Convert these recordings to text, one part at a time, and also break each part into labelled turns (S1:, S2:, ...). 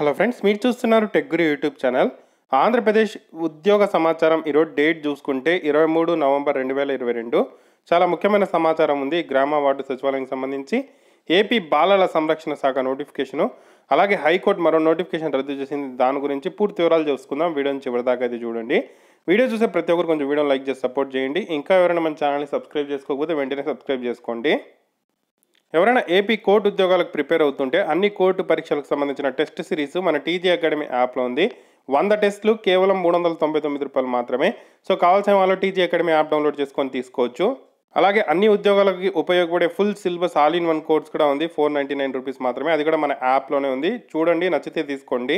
S1: hello friends మీరు చూస్తున్నారు టెగ్గురి YouTube channel Andhra Pradesh ఉద్యోగ సమాచారం ఈరోజు డేట్ చూసుకుంటే ఇరవై మూడు నవంబర్ రెండు వేల ఇరవై రెండు చాలా ముఖ్యమైన సమాచారం ఉంది గ్రామ వార్డు సచివాలయం సంబంధించి ఏపీ బాలల సంరక్షణ శాఖ నోటిఫికేషను అలాగే హైకోర్టు మరో నోటిఫికేషన్ రద్దు చేసింది దాని గురించి పూర్తి వివరాలు చూసుకుందాం వీడియోని చివరిదాకా అయితే చూడండి వీడియో చూసే ప్రతి ఒక్కరు కొంచెం వీడియోని లైక్ చేసి సపోర్ట్ చేయండి ఇంకా ఎవరైనా మన ఛానల్ని సబ్స్క్రైబ్ చేసుకోకపోతే వెంటనే సబ్స్క్రైబ్ చేసుకోండి ఎవరైనా ఏపీ కోర్టు ఉద్యోగాలకు ప్రిపేర్ అవుతుంటే అన్ని కోర్టు పరీక్షలకు సంబంధించిన టెస్ట్ సిరీస్ మన టీజీ అకాడమీ యాప్లో ఉంది వంద టెస్టులు కేవలం మూడు వందల తొంభై తొమ్మిది రూపాయలు మాత్రమే సో కావాల్సిన వాళ్ళు టీజీ అకాడమీ యాప్ డౌన్లోడ్ చేసుకొని తీసుకోవచ్చు అలాగే అన్ని ఉద్యోగాలకి ఉపయోగపడే full syllabus all in one course కూడా ఉంది ఫోర్ నైంటీ నైన్ రూపీస్ మాత్రమే అది కూడా మన యాప్లోనే ఉంది చూడండి నచ్చితే తీసుకోండి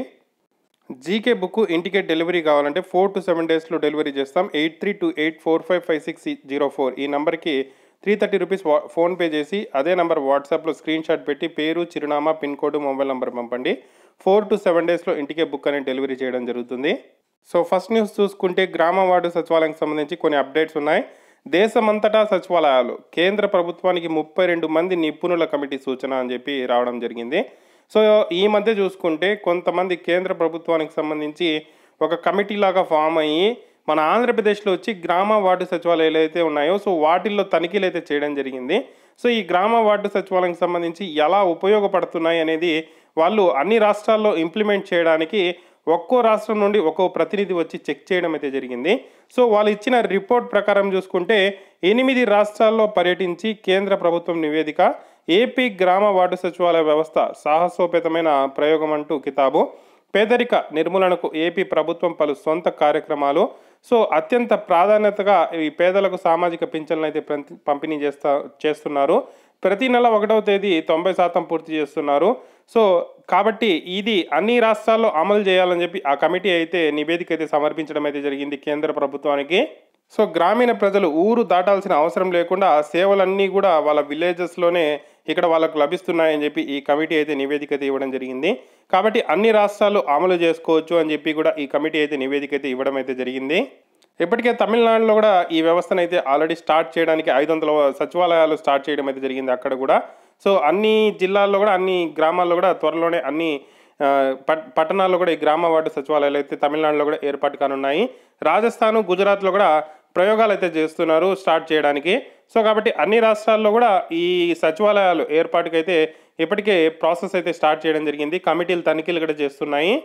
S1: జీకే బుక్ ఇంటికే డెలివరీ కావాలంటే ఫోర్ టు సెవెన్ డేస్లో డెలివరీ చేస్తాం eight three two eight four five five six zero four ఈ నెంబర్కి three thirty rupees via PhonePe చేసి అదే నెంబర్ వాట్సాప్లో స్క్రీన్ షాట్ పెట్టి పేరు చిరునామా పిన్ కోడ్ మొబైల్ నెంబర్ పంపండి ఫోర్ టు సెవెన్ డేస్లో ఇంటికే బుక్ అనేది డెలివరీ చేయడం జరుగుతుంది సో ఫస్ట్ న్యూస్ చూసుకుంటే గ్రామ వార్డు సచివాలయానికి సంబంధించి కొన్ని అప్డేట్స్ ఉన్నాయి దేశమంతటా సచివాలయాలు కేంద్ర ప్రభుత్వానికి ముప్పై రెండు మంది నిపుణుల కమిటీ సూచన అని చెప్పి రావడం జరిగింది సో ఈ మధ్య చూసుకుంటే కొంతమంది కేంద్ర ప్రభుత్వానికి సంబంధించి ఒక కమిటీ లాగా ఫామ్ అయ్యి మన ఆంధ్రప్రదేశ్లో వచ్చి గ్రామ వార్డు సచివాలయాలు అయితే ఉన్నాయో సో వాటిల్లో తనిఖీలు అయితే చేయడం జరిగింది సో ఈ గ్రామ వార్డు సచివాలయానికి సంబంధించి ఎలా ఉపయోగపడుతున్నాయి అనేది వాళ్ళు అన్ని రాష్ట్రాల్లో ఇంప్లిమెంట్ చేయడానికి ఒక్కో రాష్ట్రం నుండి ఒక్కో ప్రతినిధి వచ్చి చెక్ చేయడం అయితే జరిగింది సో వాళ్ళు ఇచ్చిన రిపోర్ట్ ప్రకారం చూసుకుంటే ఎనిమిది రాష్ట్రాల్లో పర్యటించి కేంద్ర ప్రభుత్వం నివేదిక ఏపీ గ్రామ వార్డు సచివాలయ వ్యవస్థ సాహసోపేతమైన ప్రయోగం అంటూ కితాబు పేదరిక నిర్మూలనకు ఏపీ ప్రభుత్వం పలు సొంత కార్యక్రమాలు సో అత్యంత ప్రాధాన్యతగా ఈ పేదలకు సామాజిక పింఛన్లు అయితే ప్రంతి- పంపిణీ చేస్తా చేస్తున్నారు ప్రతి నెల ఒకటవ తేదీ తొంభై శాతం పూర్తి చేస్తున్నారు సో కాబట్టి ఇది అన్ని రాష్ట్రాల్లో అమలు చేయాలని చెప్పి ఆ కమిటీ అయితే నివేదిక అయితే సమర్పించడం అయితే జరిగింది కేంద్ర ప్రభుత్వానికి సో గ్రామీణ ప్రజలు ఊరు దాటాల్సిన అవసరం లేకుండా ఆ సేవలన్నీ కూడా వాళ్ళ విలేజెస్లోనే ఇక్కడ వాళ్ళకు లభిస్తున్నాయని చెప్పి ఈ కమిటీ అయితే నివేదిక అయితే ఇవ్వడం జరిగింది కాబట్టి అన్ని రాష్ట్రాలు అమలు చేసుకోవచ్చు అని చెప్పి కూడా ఈ కమిటీ అయితే నివేదిక అయితే ఇవ్వడం అయితే జరిగింది ఇప్పటికే తమిళనాడులో కూడా ఈ వ్యవస్థను అయితే ఆల్రెడీ స్టార్ట్ చేయడానికి ఐదు వందల సచివాలయాలు స్టార్ట్ చేయడం అయితే జరిగింది అక్కడ కూడా సో అన్ని జిల్లాల్లో కూడా అన్ని గ్రామాల్లో కూడా త్వరలోనే అన్ని ఆ, పట్ పట్టణాల్లో కూడా ఈ గ్రామ వార్డు సచివాలయాలు అయితే తమిళనాడులో కూడా ఏర్పాటు కానున్నాయి రాజస్థాన్ గుజరాత్లో కూడా ప్రయోగాలు అయితే చేస్తున్నారు స్టార్ట్ చేయడానికి సో కాబట్టి అన్ని రాష్ట్రాల్లో కూడా ఈ సచివాలయాలు ఏర్పాటుకైతే ఇప్పటికే ప్రాసెస్ అయితే స్టార్ట్ చేయడం జరిగింది కమిటీలు తనిఖీలు కూడా చేస్తున్నాయి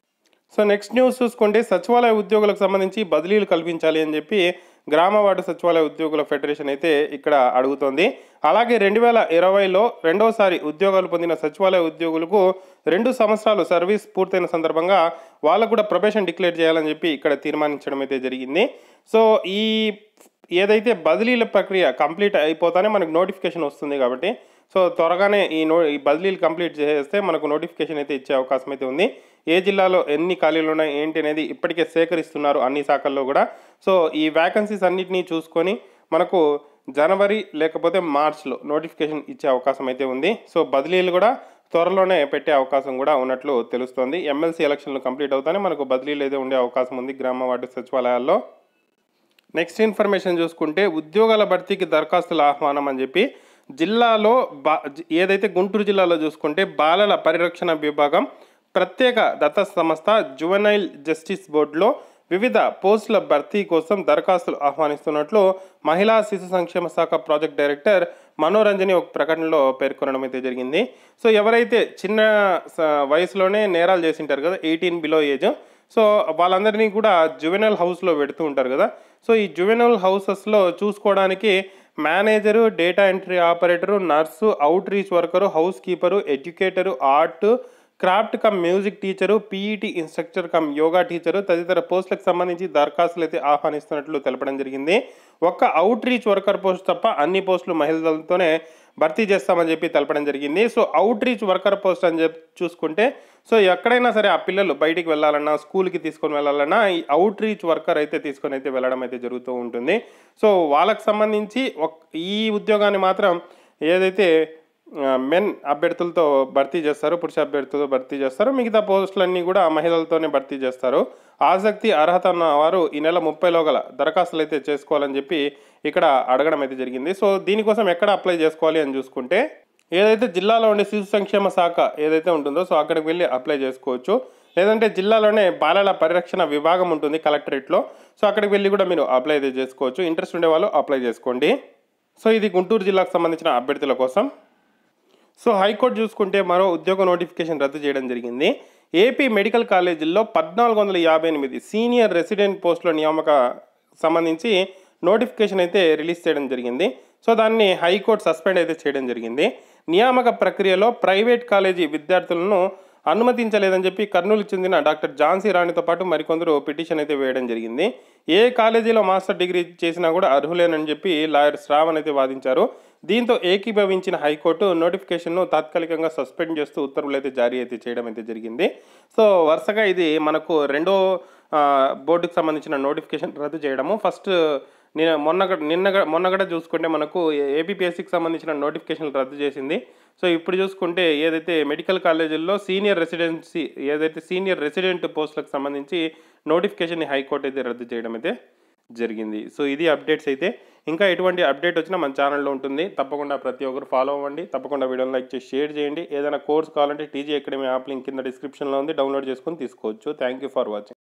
S1: సో నెక్స్ట్ న్యూస్ చూసుకుంటే సచివాలయ ఉద్యోగులకు సంబంధించి బదిలీలు కల్పించాలి అని చెప్పి గ్రామ వార్డు సచివాలయ ఉద్యోగుల ఫెడరేషన్ అయితే ఇక్కడ అడుగుతోంది అలాగే రెండు వేల ఇరవైలో రెండోసారి ఉద్యోగాలు పొందిన సచివాలయ ఉద్యోగులకు రెండు సంవత్సరాలు సర్వీస్ పూర్తయిన సందర్భంగా వాళ్ళకు కూడా ప్రొబేషన్ డిక్లేర్ చేయాలని చెప్పి ఇక్కడ తీర్మానించడం అయితే జరిగింది సో ఈ ఏదైతే బదిలీల ప్రక్రియ కంప్లీట్ అయిపోతానే మనకు నోటిఫికేషన్ వస్తుంది కాబట్టి సో త్వరగానే ఈ నో ఈ బదిలీలు కంప్లీట్ చేస్తే మనకు నోటిఫికేషన్ అయితే ఇచ్చే అవకాశం అయితే ఉంది ఏ జిల్లాలో ఎన్ని ఖాళీలు ఉన్నాయి ఏంటి అనేది ఇప్పటికే సేకరిస్తున్నారు అన్ని శాఖల్లో కూడా సో ఈ వ్యాకన్సీస్ అన్నిటినీ చూసుకొని మనకు జనవరి లేకపోతే మార్చ్లో నోటిఫికేషన్ ఇచ్చే అవకాశం అయితే ఉంది సో బదిలీలు కూడా త్వరలోనే పెట్టే అవకాశం కూడా ఉన్నట్లు తెలుస్తోంది ఎమ్మెల్సీ ఎలక్షన్లు కంప్లీట్ అవుతానే మనకు బదిలీలు అయితే ఉండే అవకాశం ఉంది గ్రామ వార్డు సచివాలయాల్లో నెక్స్ట్ ఇన్ఫర్మేషన్ చూసుకుంటే ఉద్యోగాల భర్తీకి దరఖాస్తుల ఆహ్వానం అని చెప్పి జిల్లాలో బా ఏదైతే గుంటూరు జిల్లాలో చూసుకుంటే బాలల పరిరక్షణ విభాగం ప్రత్యేక దత్త సంస్థ జువెనైల్ జస్టిస్ బోర్డులో వివిధ పోస్టుల భర్తీ కోసం దరఖాస్తులు ఆహ్వానిస్తున్నట్లు మహిళా శిశు సంక్షేమ శాఖ ప్రాజెక్ట్ డైరెక్టర్ మనోరంజని ఒక ప్రకటనలో పేర్కొనడం అయితే జరిగింది సో ఎవరైతే చిన్న స- వయసులోనే నేరాలు చేసింటారు కదా ఎయిటీన్ బిలో ఏజ్ సో వాళ్ళందరినీ కూడా జువెనల్ హౌస్లో పెడుతూ ఉంటారు కదా సో ఈ జువెనల్ హౌసెస్లో చూసుకోవడానికి manager data entry operator nurse outreach worker housekeeper educator art craft cum music teacher PET instructor cum yoga teacher తదితర పోస్టులకు సంబంధించి దరఖాస్తులు అయితే ఆహ్వానిస్తున్నట్లు తెలపడం జరిగింది ఒక్క అవుట్ రీచ్ వర్కర్ పోస్ట్ తప్ప అన్ని పోస్టులు మహిళలతోనే భర్తీ చేస్తామని చెప్పి తెలపడం జరిగింది so outreach worker post అని చెప్పి చూసుకుంటే సో ఎక్కడైనా సరే ఆ పిల్లలు బయటికి వెళ్ళాలన్నా స్కూల్కి తీసుకొని వెళ్ళాలన్నా ఈ అవుట్ రీచ్ వర్కర్ అయితే తీసుకొని అయితే వెళ్ళడం అయితే జరుగుతూ ఉంటుంది సో వాళ్ళకి సంబంధించి ఒక ఈ ఉద్యోగాన్ని మాత్రం ఏదైతే మెన్ అభ్యర్థులతో భర్తీ చేస్తారు పురుష అభ్యర్థులతో భర్తీ చేస్తారు మిగతా పోస్టులన్నీ కూడా మహిళలతోనే భర్తీ చేస్తారు ఆసక్తి అర్హత ఉన్న వారు ఈ నెల ముప్పైలో గల దరఖాస్తులు అయితే చేసుకోవాలని చెప్పి ఇక్కడ అడగడం అయితే జరిగింది సో దీనికోసం ఎక్కడ అప్లై చేసుకోవాలి అని చూసుకుంటే ఏదైతే జిల్లాలో ఉండే శిశు సంక్షేమ శాఖ ఏదైతే ఉంటుందో సో అక్కడికి వెళ్ళి అప్లై చేసుకోవచ్చు లేదంటే జిల్లాలోనే బాలల పరిరక్షణ విభాగం ఉంటుంది కలెక్టరేట్లో సో అక్కడికి వెళ్ళి కూడా మీరు అప్లై అయితే చేసుకోవచ్చు ఇంట్రెస్ట్ ఉండే వాళ్ళు అప్లై చేసుకోండి సో ఇది గుంటూరు జిల్లాకు సంబంధించిన అభ్యర్థుల కోసం సో హైకోర్టు చూసుకుంటే మరో ఉద్యోగ నోటిఫికేషన్ రద్దు చేయడం జరిగింది ఏపీ మెడికల్ కాలేజీల్లో పద్నాలుగు వందల యాభై ఎనిమిది సీనియర్ రెసిడెంట్ పోస్టుల నియామక సంబంధించి నోటిఫికేషన్ అయితే రిలీజ్ చేయడం జరిగింది సో దాన్ని హైకోర్టు సస్పెండ్ అయితే చేయడం జరిగింది నియామక ప్రక్రియలో ప్రైవేట్ కాలేజీ విద్యార్థులను అనుమతించలేదని చెప్పి కర్నూలు చెందిన డాక్టర్ ఝాన్సీ రాణితో పాటు మరికొందరు పిటిషన్ అయితే వేయడం జరిగింది ఏ కాలేజీలో మాస్టర్ డిగ్రీ చేసినా కూడా అర్హులేనని చెప్పి లాయర్ శ్రావణ్ అయితే వాదించారు దీంతో ఏకీభవించిన హైకోర్టు నోటిఫికేషన్ను తాత్కాలికంగా సస్పెండ్ చేస్తూ ఉత్తర్వులు అయితే జారీ అయితే చేయడం అయితే జరిగింది సో వరుసగా ఇది మనకు రెండో ఆ, బోర్డుకు సంబంధించిన నోటిఫికేషన్ రద్దు చేయడము ఫస్ట్ నేను మొన్న నిన్న మొన్న కూడా చూసుకుంటే మనకు ఏపీపీఎస్సికి సంబంధించిన నోటిఫికేషన్లు రద్దు చేసింది సో ఇప్పుడు చూసుకుంటే ఏదైతే మెడికల్ కాలేజీల్లో సీనియర్ రెసిడెన్సీ ఏదైతే సీనియర్ రెసిడెంట్ పోస్టులకు సంబంధించి నోటిఫికేషన్ని హైకోర్టు అయితే రద్దు చేయడం అయితే జరిగింది సో ఇది అప్డేట్స్ అయితే ఇంకా ఎటువంటి అప్డేట్ వచ్చినా మన ఛానల్లో ఉంటుంది తప్పకుండా ప్రతి ఒక్కరు ఫాలో అవ్వండి తప్పకుండా వీడియోని లైక్ చేసి షేర్ చేయండి ఏదైనా కోర్స్ కావాలంటే టీజీ అకాడమీ యాప్ లింక్ కింద డిస్క్రిప్షన్లో ఉంది డౌన్లోడ్ చేసుకొని తీసుకోవచ్చు థ్యాంక్ యూ ఫర్ వాచింగ్